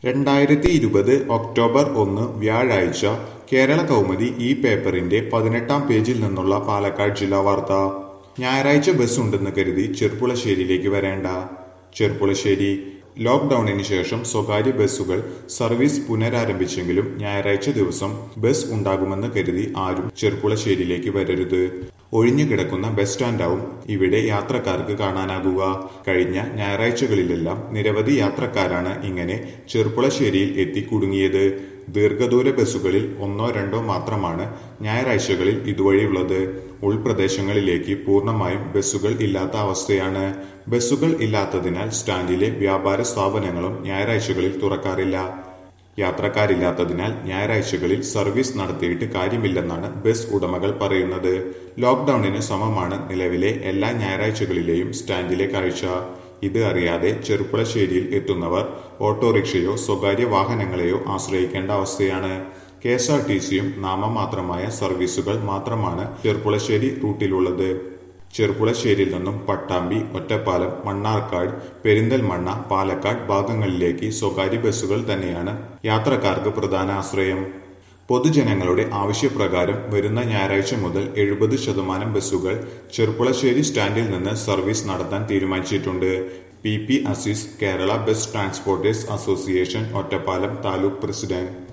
രണ്ടായിരത്തി ഇരുപത് ഒക്ടോബർ ഒന്ന് വ്യാഴാഴ്ച കേരള കൗമുദി ഈ പേപ്പറിന്റെ പതിനെട്ടാം പേജിൽ നിന്നുള്ള പാലക്കാട് ജില്ലാ വാർത്ത ഞായറാഴ്ച ബസ് ഉണ്ടെന്ന് കരുതി ചെർപ്പുളശ്ശേരിയിലേക്ക് വരേണ്ട ചെർപ്പുളശ്ശേരി ലോക്ഡൌണിന് ശേഷം സ്വകാര്യ ബസ്സുകൾ സർവീസ് പുനരാരംഭിച്ചെങ്കിലും ഞായറാഴ്ച ദിവസം ബസ് ഉണ്ടാകുമെന്ന് കരുതി ആരും ചെർപ്പുളശ്ശേരിയിലേക്ക് വരരുത് ഒഴിഞ്ഞു കിടക്കുന്ന ബസ് സ്റ്റാൻഡാവും ഇവിടെ യാത്രക്കാർക്ക് കാണാനാകുക കഴിഞ്ഞ ഞായറാഴ്ചകളിലെല്ലാം നിരവധി യാത്രക്കാരാണ് ഇങ്ങനെ ചെർപ്പുളശ്ശേരിയിൽ എത്തി കുടുങ്ങിയത് ദീർഘദൂര ബസ്സുകളിൽ ഒന്നോ രണ്ടോ മാത്രമാണ് ഞായറാഴ്ചകളിൽ ഇതുവഴിയുള്ളത് ഉൾപ്രദേശങ്ങളിലേക്ക് പൂർണ്ണമായും ബസ്സുകൾ ഇല്ലാത്ത അവസ്ഥയാണ് ബസ്സുകൾ ഇല്ലാത്തതിനാൽ സ്റ്റാൻഡിലെ വ്യാപാര സ്ഥാപനങ്ങളും ഞായറാഴ്ചകളിൽ തുറക്കാറില്ല യാത്രക്കാരില്ലാത്തതിനാൽ ഞായറാഴ്ചകളിൽ സർവീസ് നടത്തിയിട്ട് കാര്യമില്ലെന്നാണ് ബസ് ഉടമകൾ പറയുന്നത് ലോക്ഡൌണിന് സമമാണ് നിലവിലെ എല്ലാ ഞായറാഴ്ചകളിലെയും സ്റ്റാൻഡിലെ കാഴ്ച ഇത് അറിയാതെ ചെറുപ്പുളശ്ശേരിയിൽ എത്തുന്നവർ ഓട്ടോറിക്ഷയോ സ്വകാര്യ വാഹനങ്ങളെയോ ആശ്രയിക്കേണ്ട അവസ്ഥയാണ് കെ എസ് ആർ ടി സിയും നാമമാത്രമായ സർവീസുകൾ മാത്രമാണ് ചെറുപ്പുളശ്ശേരി റൂട്ടിലുള്ളത് ചെറുപുളശ്ശേരിയിൽ നിന്നും പട്ടാമ്പി ഒറ്റപ്പാലം മണ്ണാർക്കാട് പെരിന്തൽമണ്ണ പാലക്കാട് ഭാഗങ്ങളിലേക്ക് സ്വകാര്യ ബസ്സുകൾ തന്നെയാണ് യാത്രക്കാർക്ക് പ്രധാന ആശ്രയം പൊതുജനങ്ങളുടെ ആവശ്യപ്രകാരം വരുന്ന ഞായറാഴ്ച മുതൽ എഴുപത് ശതമാനം ബസ്സുകൾ ചെറുപ്പുളശ്ശേരി സ്റ്റാൻഡിൽ നിന്ന് സർവീസ് നടത്താൻ തീരുമാനിച്ചിട്ടുണ്ട് P P Azeez Kerala bus transporters association Ottapalam taluk president